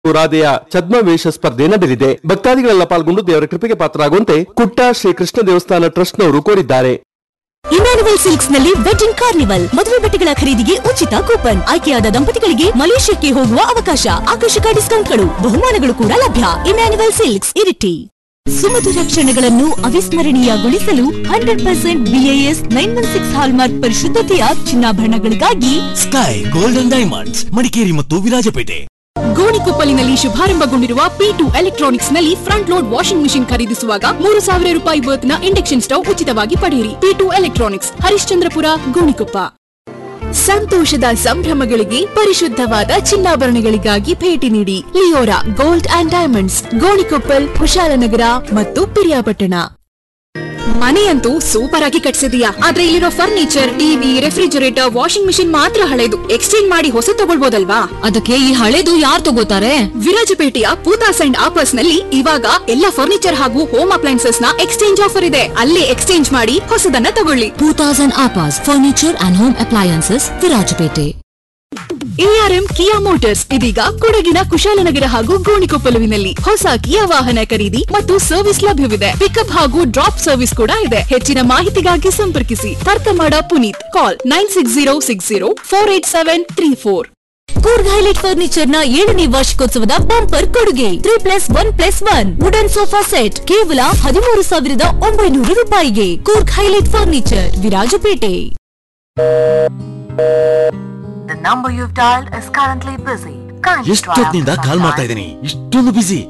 ರಾಧೆಯ ಛದ್ಮವೇಷ ಸ್ಪರ್ಧೆ ನಡೆಯಲಿದೆ ಭಕ್ತಾದಿಗಳೆಲ್ಲ ಪಾಲ್ಗೊಂಡು ದೇವರ ಕೃಪೆಗೆ ಪಾತ್ರರಾಗುವಂತೆ ಕುಟ್ಟ ಶ್ರೀ ಕೃಷ್ಣ ದೇವಸ್ಥಾನ ಟ್ರಸ್ಟ್ನವರು ಕೋರಿದ್ದಾರೆ ಇಮ್ಯಾನುವಲ್ ಸಿಲ್ಕ್ಸ್ ನಲ್ಲಿ ವೆಡ್ಡಿಂಗ್ ಕಾರ್ನಿವಲ್ ಮದುವೆ ಬಟ್ಟೆಗಳ ಖರೀದಿಗೆ ಉಚಿತ ಕೂಪನ್ ಆಯ್ಕೆಯಾದ ದಂಪತಿಗಳಿಗೆ ಮಲೇಷ್ಯಾಕ್ಕೆ ಹೋಗುವ ಅವಕಾಶ ಆಕರ್ಷಕ ಡಿಸ್ಕೌಂಟ್ಗಳು ಬಹುಮಾನಗಳು ಕೂಡ ಲಭ್ಯ ಇಮ್ಯಾನುವಲ್ ಸಿಲ್ಕ್ಸ್ ಇರಿಟಿ ಸುಮಧುರ ಕ್ಷಣಗಳನ್ನು ಅವಿಸ್ಮರಣೀಯಗೊಳಿಸಲು hundred percent B A S nine one six hallmark ಪರಿಶುದ್ಧತೆಯ ಚಿನ್ನಾಭರಣಗಳಿಗಾಗಿ ಸ್ಕೈ ಗೋಲ್ಡನ್ ಡೈಮಂಡ್ಸ್ ಮಡಿಕೇರಿ ಮತ್ತು ವಿರಾಜಪೇಟೆ ಗೋಣಿಕೊಪ್ಪಲಿನಲ್ಲಿ ಶುಭಾರಂಭಗೊಂಡಿರುವ ಪಿ ಟು ಎಲೆಕ್ಟ್ರಾನಿಕ್ಸ್ ನಲ್ಲಿ ಫ್ರಂಟ್ ಲೋಡ್ ವಾಷಿಂಗ್ ಮಿಷಿನ್ ಖರೀದಿಸುವಾಗ ಮೂರು ಸಾವಿರ ರೂಪಾಯಿ ವರ್ತ್ನ ಇಂಡಕ್ಷನ್ ಸ್ಟವ್ ಉಚಿತವಾಗಿ ಪಡೆಯಿರಿ P two electronics Harishchandrapura Gonikoppa ಸಂತೋಷದ ಸಂಭ್ರಮಗಳಿಗೆ ಪರಿಶುದ್ಧವಾದ ಚಿನ್ನಾಭರಣಗಳಿಗಾಗಿ ಭೇಟಿ ನೀಡಿ Leora gold and diamonds Gonikoppal Kushalnagar ಮತ್ತು ಪಿರಿಯಾಪಟ್ಟಣ ಮನೆಯಂತೂ ಸೂಪರ್ ಆಗಿ ಕಟ್ಸಿದೀಯಾ ಆದ್ರೆ ಇಲ್ಲಿರೋ furniture TV refrigerator washing machine ಮಾತ್ರ ಹಳೆದು ಎಕ್ಸ್ಚೇಂಜ್ ಮಾಡಿ ಹೊಸ ತಗೊಳ್ಬೋದಲ್ವಾ ಅದಕ್ಕೆ ಈ ಹಳೇದು ಯಾರು ತಗೋತಾರೆ ವಿರಾಜಪೇಟೆಯ ಪೂತಾಸ್ ಅಂಡ್ ಆಪರ್ಸ್ ನಲ್ಲಿ ಇವಾಗ ಎಲ್ಲ ಫರ್ನಿಚರ್ ಹಾಗೂ ಹೋಮ್ ಅಪ್ಲೈನ್ಸಸ್ ನ ಎಕ್ಸ್ಚೇಂಜ್ ಆಫರ್ ಇದೆ ಅಲ್ಲೇ ಎಕ್ಸ್ಚೇಂಜ್ ಮಾಡಿ ಹೊಸದನ್ನ ತಗೊಳ್ಳಿ ಟೂ ತೌಸಂಡ್ ಆಪಾಸ್ furniture and home appliances Virajpet A R M Kia Motors ಇದೀಗ ಕೊಡಗಿನ ಕುಶಾಲನಗರ ಹಾಗೂ ಗೋಣಿಕೊಪ್ಪಲುವಿನಲ್ಲಿ ಹೊಸ ಕಿಯಾ ವಾಹನ ಖರೀದಿ ಮತ್ತು ಸರ್ವಿಸ್ ಲಭ್ಯವಿದೆ ಪಿಕಪ್ ಹಾಗೂ ಡ್ರಾಪ್ ಸರ್ವಿಸ್ ಕೂಡ ಇದೆ ಹೆಚ್ಚಿನ ಮಾಹಿತಿಗಾಗಿ ಸಂಪರ್ಕಿಸಿ ತರ್ಕಮಾಡ Puneeth call nine six zero six zero four eight seven three four Coorg highlight furniture ನ ಏಳನೇ ವಾರ್ಷಿಕೋತ್ಸವದ ಬಂಪರ್ ಕೊಡುಗೆ three plus one plus one wooden sofa set ಕೇವಲ ಹದಿಮೂರು ಸಾವಿರದ ಒಂಬೈನೂರು ರೂಪಾಯಿಗೆ Coorg highlight furniture Virajpet The number you've dialed is currently busy. Kindly try ಎಷ್ಟೊತ್ತಿನಿಂದ after ಕಾಲ್ some ಮಾಡ್ತಾ time. ಇದ್ದೀನಿ ಇಷ್ಟೊಂದು ಬಿಸಿ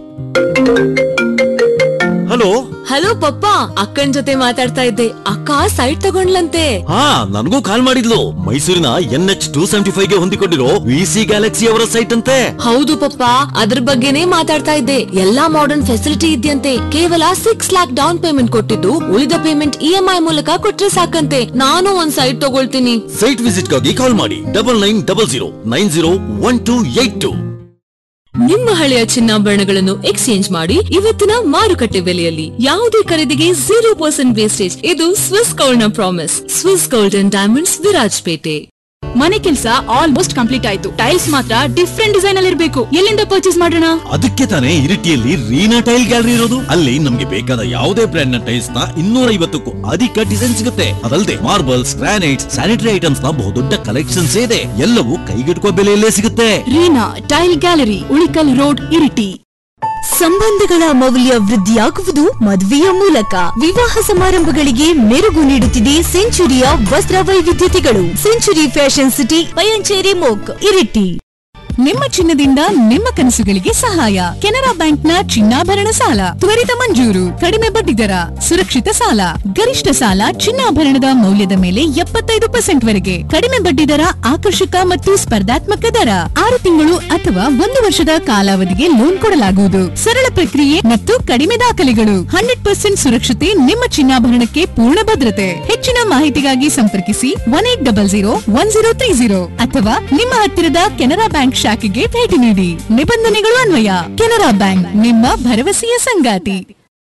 ಹಲೋ ಹಲೋ ಪಪ್ಪ ಅಕ್ಕನ್ ಜೊತೆ ಮಾತಾಡ್ತಾ ಇದ್ದೆ ಅಕ್ಕ ಸೈಟ್ ತಗೊಂಡ್ಲಂತೆ ಹಾ ನನಗೂ ಕಾಲ್ ಮಾಡಿದ್ಲು ಮೈಸೂರಿನ N H two seventy five ಗೆ ಹೊಂದಿಕೊಂಡಿರೋ ವಿ ಸಿ ಗ್ಯಾಲಕ್ಸಿ ಅವರ ಸೈಟ್ ಅಂತೆ ಹೌದು ಪಪ್ಪ ಅದ್ರ ಬಗ್ಗೆನೇ ಮಾತಾಡ್ತಾ ಇದ್ದೆ ಎಲ್ಲಾ ಮಾಡರ್ನ್ ಫೆಸಿಲಿಟಿ ಇದೆಯಂತೆ ಕೇವಲ ಸಿಕ್ಸ್ ಲ್ಯಾಕ್ ಡೌನ್ ಪೇಮೆಂಟ್ ಕೊಟ್ಟಿದ್ದು ಉಳಿದ ಪೇಮೆಂಟ್ ಇ ಎಂ ಐ ಮೂಲಕ ಕೊಟ್ರೆ ಸಾಕಂತೆ ನಾನು ಒಂದ್ ಸೈಟ್ ತಗೊಳ್ತೀನಿ ಸೈಟ್ ವಿಸಿಟ್ ಗಾಗಿ ಕಾಲ್ ಮಾಡಿ double nine double zero nine zero one two eight two ನಿಮ್ಮ ಹಳೆಯ ಚಿನ್ನಾಭರಣಗಳನ್ನು ಎಕ್ಸ್ಚೇಂಜ್ ಮಾಡಿ ಇವತ್ತಿನ ಮಾರುಕಟ್ಟೆ ಬೆಲೆಯಲ್ಲಿ ಯಾವುದೇ ಖರೀದಿಗೆ ಜೀರೋ ಪರ್ಸೆಂಟ್ ವೇಸ್ಟೇಜ್ ಇದು ಸ್ವಿಸ್ ಗೋಲ್ಡ್ ನ promise Swiss gold and diamonds Virajpet ಮನೆ ಕೆಲಸ ಆಲ್ಮೋಸ್ಟ್ ಕಂಪ್ಲೀಟ್ ಆಯ್ತು ಟೈಲ್ಸ್ ಮಾತ್ರ ಡಿಫ್ರೆಂಟ್ ಡಿಸೈನ್ ಅಲ್ಲಿ ಇರಬೇಕು ಎಲ್ಲಿಂದ ಪರ್ಚೇಸ್ ಮಾಡೋಣ ಅದಕ್ಕೆ ತಾನೇ ಇರಿಟಿಯಲ್ಲಿ ರೀನಾ ಟೈಲ್ ಗ್ಯಾಲರಿ ಇರೋದು ಅಲ್ಲಿ ನಮ್ಗೆ ಬೇಕಾದ ಯಾವುದೇ ಬ್ರ್ಯಾಂಡ್ ನ ಟೈಲ್ಸ್ ನ ಇನ್ನೂರ ಐವತ್ತಕ್ಕೂ ಅಧಿಕ ಡಿಸೈನ್ ಸಿಗುತ್ತೆ ಅದಲ್ಲದೆ ಮಾರ್ಬಲ್ಸ್ ಗ್ರಾನೈಟ್ಸ್ ಸ್ಯಾನಿಟರಿ ಐಟಮ್ಸ್ ನ ಬಹುದೊಡ್ಡ ಕಲೆಕ್ಷನ್ಸ್ ಇದೆ ಎಲ್ಲವೂ ಕೈಗೆಟುಕುವ ಬೆಲೆಯಲ್ಲೇ ಸಿಗುತ್ತೆ Reena tile gallery Ulikkal road Iritty ಸಂಬಂಧಗಳ ಮೌಲ್ಯ ವೃದ್ಧಿಯಾಗುವುದು ಮದುವೆಯ ಮೂಲಕ ವಿವಾಹ ಸಮಾರಂಭಗಳಿಗೆ ಮೆರುಗು ನೀಡುತ್ತಿದೆ ಸೆಂಚುರಿಯ ವಸ್ತ್ರ ವೈವಿಧ್ಯತೆಗಳು ಸೆಂಚುರಿ ಫ್ಯಾಷನ್ ಸಿಟಿ ಪಯಂಚೇರಿ ಮೋಕ್ ಇರಿಟಿ ನಿಮ್ಮ ಚಿನ್ನದಿಂದ ನಿಮ್ಮ ಕನಸುಗಳಿಗೆ ಸಹಾಯ ಕೆನರಾ ಬ್ಯಾಂಕ್ ನ ಚಿನ್ನಾಭರಣ ಸಾಲ ತ್ವರಿತ ಮಂಜೂರು ಕಡಿಮೆ ಬಡ್ಡಿ ದರ ಸುರಕ್ಷಿತ ಸಾಲ ಗರಿಷ್ಠ ಸಾಲ ಚಿನ್ನಾಭರಣದ ಮೌಲ್ಯದ ಮೇಲೆ ಎಪ್ಪತ್ತೈದು ಪರ್ಸೆಂಟ್ ವರೆಗೆ ಕಡಿಮೆ ಬಡ್ಡಿ ದರ ಆಕರ್ಷಕ ಮತ್ತು ಸ್ಪರ್ಧಾತ್ಮಕ ದರ ಆರು ತಿಂಗಳು ಅಥವಾ ಒಂದು ವರ್ಷದ ಕಾಲಾವಧಿಗೆ ಲೋನ್ ಕೊಡಲಾಗುವುದು ಸರಳ ಪ್ರಕ್ರಿಯೆ ಮತ್ತು ಕಡಿಮೆ ದಾಖಲೆಗಳು ಹಂಡ್ರೆಡ್ ಪರ್ಸೆಂಟ್ ಸುರಕ್ಷತೆ ನಿಮ್ಮ ಚಿನ್ನಾಭರಣಕ್ಕೆ ಪೂರ್ಣ ಭದ್ರತೆ ಹೆಚ್ಚಿನ ಮಾಹಿತಿಗಾಗಿ ಸಂಪರ್ಕಿಸಿ one eight double zero one zero three zero ಅಥವಾ ನಿಮ್ಮ ಹತ್ತಿರದ ಕೆನರಾ ಬ್ಯಾಂಕ್ ಶಾಖೆಗೆ ಭೇಟಿ ನೀಡಿ ನಿಬಂಧನೆಗಳು ಅನ್ವಯ ಕೆನರಾ ಬ್ಯಾಂಕ್ ನಿಮ್ಮ ಭರವಸೆಯ ಸಂಗಾತಿ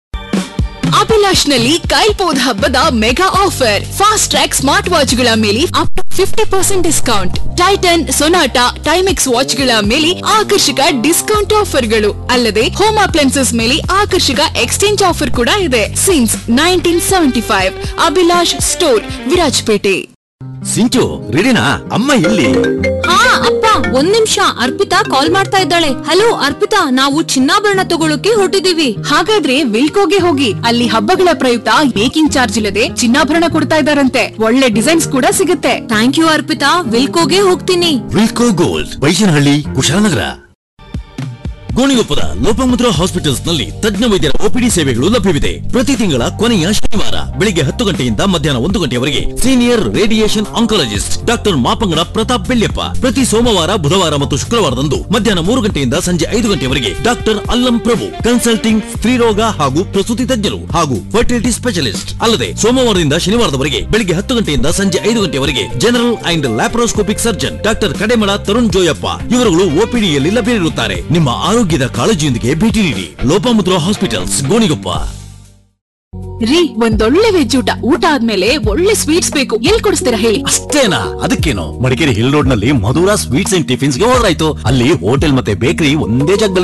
ಅಭಿಲಾಷ್ ನಲ್ಲಿ ಕೈಪೋದ್ ಹಬ್ಬದ mega offer fast track smart watch ಗಳ ಮೇಲೆ up to fifty percent discount Titan Sonata Timex watch ಗಳ ಮೇಲೆ ಆಕರ್ಷಕ ಡಿಸ್ಕೌಂಟ್ ಆಫರ್ಗಳು ಅಲ್ಲದೆ ಹೋಮ್ ಅಪ್ಲೈನ್ಸಸ್ ಮೇಲೆ ಆಕರ್ಷಕ ಎಕ್ಸ್ಚೇಂಜ್ ಆಫರ್ ಕೂಡ ಇದೆ since nineteen seventy five Abhilash store Virajpet Sinchu ರೆಡಿನಾ ಅಮ್ಮ ಎಲ್ಲಿ ಹಾ ಅಪ್ಪ ಒಂದ್ ನಿಮಿಷ ಅರ್ಪಿತಾ ಕಾಲ್ ಮಾಡ್ತಾ ಇದ್ದಾಳೆ ಹಲೋ ಅರ್ಪಿತಾ ನಾವು ಚಿನ್ನಾಭರಣ ತಗೊಳಕ್ಕೆ ಹೊರಟಿದೀವಿ ಹಾಗಾದ್ರೆ ವಿಲ್ಕೋಗೆ ಹೋಗಿ ಅಲ್ಲಿ ಹಬ್ಬಗಳ ಪ್ರಯುಕ್ತ ಮೇಕಿಂಗ್ ಚಾರ್ಜ್ ಇಲ್ಲದೆ ಚಿನ್ನಾಭರಣ ಕೊಡ್ತಾ ಇದಾರಂತೆ ಒಳ್ಳೆ ಡಿಸೈನ್ಸ್ ಕೂಡ ಸಿಗುತ್ತೆ ಥ್ಯಾಂಕ್ ಯು ಅರ್ಪಿತಾ ವಿಲ್ಕೋಗೆ ಹೋಗ್ತೀನಿ ವಿಲ್ಕೋ ಗೋಲ್ಡ್ ಬೈಶನಹಳ್ಳಿ ಕುಶಾಲನಗರ ಗೋಣಿಗೊಪ್ಪದ ಲೋಪಮುದ್ರ ಹಾಸ್ಪಿಟಲ್ಸ್ ನಲ್ಲಿ ತಜ್ಞ ವೈದ್ಯರ ಒಪಿಡಿ ಸೇವೆಗಳು ಲಭ್ಯವಿದೆ ಪ್ರತಿ ತಿಂಗಳ ಕೊನೆಯ ಶನಿವಾರ ಬೆಳಿಗ್ಗೆ ಹತ್ತು ಗಂಟೆಯಿಂದ ಮಧ್ಯಾಹ್ನ ಒಂದು ಗಂಟೆಯವರೆಗೆ senior radiation oncologist doctor Mapangada Pratap Belliappa ಪ್ರತಿ ಸೋಮವಾರ ಬುಧವಾರ ಮತ್ತು ಶುಕ್ರವಾರದಂದು ಮಧ್ಯಾಹ್ನ ಮೂರು ಗಂಟೆಯಿಂದ ಸಂಜೆ ಐದು ಗಂಟೆಯವರೆಗೆ ಡಾಕ್ಟರ್ ಅಲ್ಲಂ ಪ್ರಭು ಕನ್ಸಲ್ಟಿಂಗ್ ಸ್ತ್ರೀರೋಗ ಹಾಗೂ ಪ್ರಸೂತಿ ತಜ್ಞರು ಹಾಗೂ ಫರ್ಟಿಲಿಟಿ ಸ್ಪೆಷಲಿಸ್ಟ್ ಅಲ್ಲದೆ ಸೋಮವಾರದಿಂದ ಶನಿವಾರದವರೆಗೆ ಬೆಳಿಗ್ಗೆ ಹತ್ತು ಗಂಟೆಯಿಂದ ಸಂಜೆ ಐದು ಗಂಟೆಯವರೆಗೆ general and laparoscopic surgeon doctor Kadamala Tarun Joyappa ಇವರುಗಳು ಓಪಿಡಿಯಲ್ಲಿ ಲಭ್ಯರಿರುತ್ತಾರೆ ನಿಮ್ಮ ಆರೋಗ್ಯದ ಕಾಳಜಿಯೊಂದಿಗೆ ಭೇಟಿ ನೀಡಿ ಲೋಪಮುದ್ರ ಹಾಸ್ಪಿಟಲ್ಸ್ ಗೋಣಿಗೊಪ್ಪ ರೀ ಒಂದೊಳ್ಳೆ ವೆಜ್ ಊಟ ಊಟ ಆದ್ಮೇಲೆ ಒಳ್ಳೆ ಸ್ವೀಟ್ಸ್ ಬೇಕು ಎಲ್ಲಿ ಕೊಡಿಸ್ತೀರಾ ಹೇಳಿ ಅಷ್ಟೇನಾ ಅದಕ್ಕೇನು ಮಡಿಕೇರಿ ಹಿಲ್ ರೋಡ್ ನಲ್ಲಿ ಮಧುರಾ ಸ್ವೀಟ್ಸ್ ಅಂಡ್ ಟಿಫಿನ್ಸ್ ಗೆ ಹೋದ್ರಾಯ್ತು ಅಲ್ಲಿ ಹೋಟೆಲ್ ಮತ್ತೆ ಬೇಕರಿ ಒಂದೇ ಜಾಗದಲ್ಲಿ